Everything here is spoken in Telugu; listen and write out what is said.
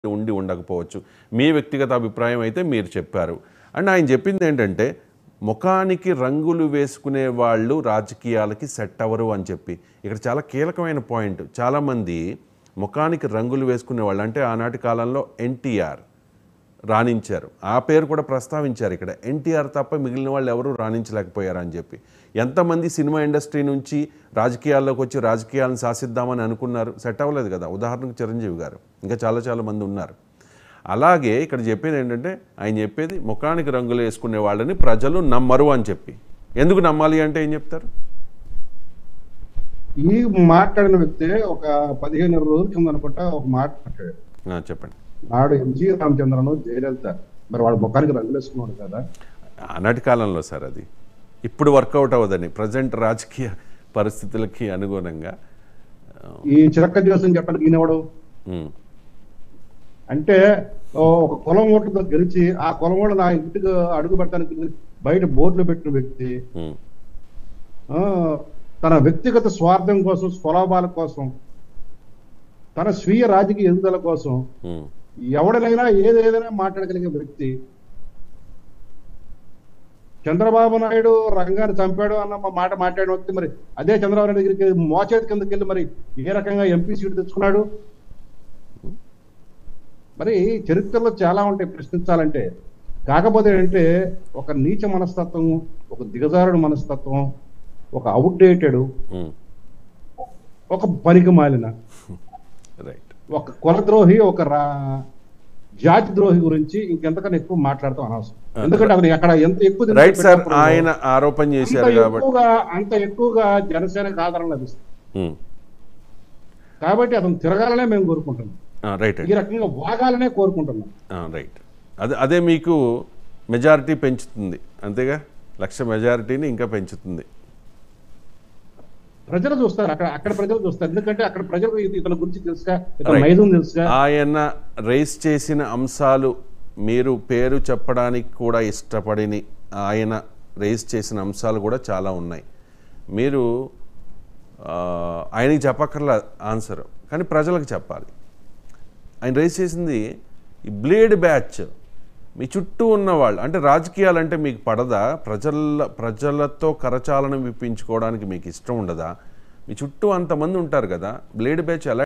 ఉండి ఉండకపోవచ్చు మీ వ్యక్తిగత అభిప్రాయం అయితే మీరు చెప్పారు అండ్ ఆయన చెప్పింది ఏంటంటే ముఖానికి రంగులు వేసుకునే వాళ్ళు రాజకీయాలకి సెట్ అవ్వరు అని చెప్పి ఇక్కడ చాలా కీలకమైన పాయింట్ చాలామంది ముఖానికి రంగులు వేసుకునే వాళ్ళు అంటే ఆనాటి కాలంలో ఎన్టీఆర్ రాణించారు ఆ పేరు కూడా ప్రస్తావించారు ఇక్కడ ఎన్టీఆర్ తప్ప మిగిలిన వాళ్ళు ఎవరు రాణించలేకపోయారు అని చెప్పి ఎంతమంది సినిమా ఇండస్ట్రీ నుంచి రాజకీయాల్లోకి వచ్చి రాజకీయాలను శాసిద్దామని అనుకున్నారు సెట్ అవ్వలేదు కదా ఉదాహరణకు చిరంజీవి గారు ఇంకా చాలా చాలా మంది ఉన్నారు అలాగే ఇక్కడ చెప్పేది ఏంటంటే ఆయన చెప్పేది ముఖానికి రంగులు వేసుకునే వాళ్ళని ప్రజలు నమ్మరు అని చెప్పి ఎందుకు నమ్మాలి అంటే ఏం చెప్తారు ఈ మాట్లాడిన వ్యక్తి ఒక పదిహేను ఇరవై రోజుల కింద అనుకుంటా ఒక మాట మాట్లాడాడు ఆ, చెప్పండి నాడు ఎంజి రామచంద్రను జయలలిత మరి వాడు ముఖానికి రంగులు వేసుకున్నాడు కదా ఆనాటి కాలంలో సార్ అది ఇప్పుడు వర్కౌట్ అవ్వదని ప్రజెంట్ రాజకీయ పరిస్థితులకి అనుగుణంగా ఈ చిరక్క జోసం చెప్పడానికి ఈయనవాడు ఉమ్, అంటే ఓ ఒక కులం ఓట్లతో గెలిచి ఆ కులం ఓట్లు నా ఇంటికి అడుగు పెట్టడానికి బయట బోర్డులు పెట్టిన వ్యక్తి ఉమ్, ఆ, తన వ్యక్తిగత స్వార్థం కోసం స్వలాభాల కోసం తన స్వీయ రాజకీయ ఎదుగుదల కోసం ఉమ్, ఎవడనైనా ఏదేదైనా మాట్లాడగలిగే వ్యక్తి చంద్రబాబు నాయుడు రంగాన్ని చంపాడు అన్న మా మాట మాట్లాడిన వ్యక్తి మరి అదే చంద్రబాబు నాయుడు దగ్గరికి మోచేతి కిందకి వెళ్ళి మరి ఏ రకంగా ఎంపీ సీటు తెచ్చుకున్నాడు మరి చరిత్రలో చాలా ఉంటాయి ప్రశ్నించాలంటే కాకపోతే ఏంటంటే ఒక నీచ మనస్తత్వం ఒక దిగజారుడు మనస్తత్వం ఒక అవుట్డేటెడ్ ఉమ్, ఒక పనికి మాలిన రైట్ ఒక కులద్రోహి ఒక రా జాతి ద్రోహి గురించి ఇంకెంతకన్నా ఎక్కువ మాట్లాడతాం అనవసరం ఎందుకంటే అతను అక్కడ ఎంత ఎక్కువ తిరిగి రైట్ సార్ పెట్టినప్పుడు ఆయన ఆరోపణ అంత చేశారు కాబట్టి ఎక్కువగా అంత ఎక్కువగా జనసేనకు ఆదరణ లభిస్తుంది ఉమ్, కాబట్టి అతను తిరగాలనే మేము కోరుకుంటున్నాం ఆ, రైట్ ఈ అండి రకంగా వాగాలనే కోరుకుంటున్నాం ఆ, రైట్ అదే అదే మీకు మెజారిటీ పెంచుతుంది అంతేగా లక్ష మెజారిటీని ఇంకా పెంచుతుంది ప్రజలు చూస్తారు అక్కడ అక్కడ ప్రజలు చూస్తారు ఎందుకంటే అక్కడ ప్రజలకు ఇది ఇతని గురించి తెలుసుగా ఇతని Right. నైజం తెలుసుగా ఆయన రైస్ చేసిన అంశాలు మీరు పేరు చెప్పడానికి కూడా ఇష్టపడిని ఆయన రైస్ చేసిన అంశాలు కూడా చాలా ఉన్నాయి మీరు ఆ, ఆయనకి చెప్పక్కర్లా ఆన్సర్ కానీ ప్రజలకు చెప్పాలి ఆయన రైస్ చేసింది ఈ బ్లేడ్ బ్యాచ్ మీ చుట్టూ ఉన్నవాళ్ళు అంటే రాజకీయాలు అంటే మీకు పడదా ప్రజల ప్రజలతో కరచాలనం విప్పించుకోవడానికి మీకు ఇష్టం ఉండదా మీ చుట్టూ అంతమంది ఉంటారు కదా బ్లేడ్ బ్యాచ్ ఎలా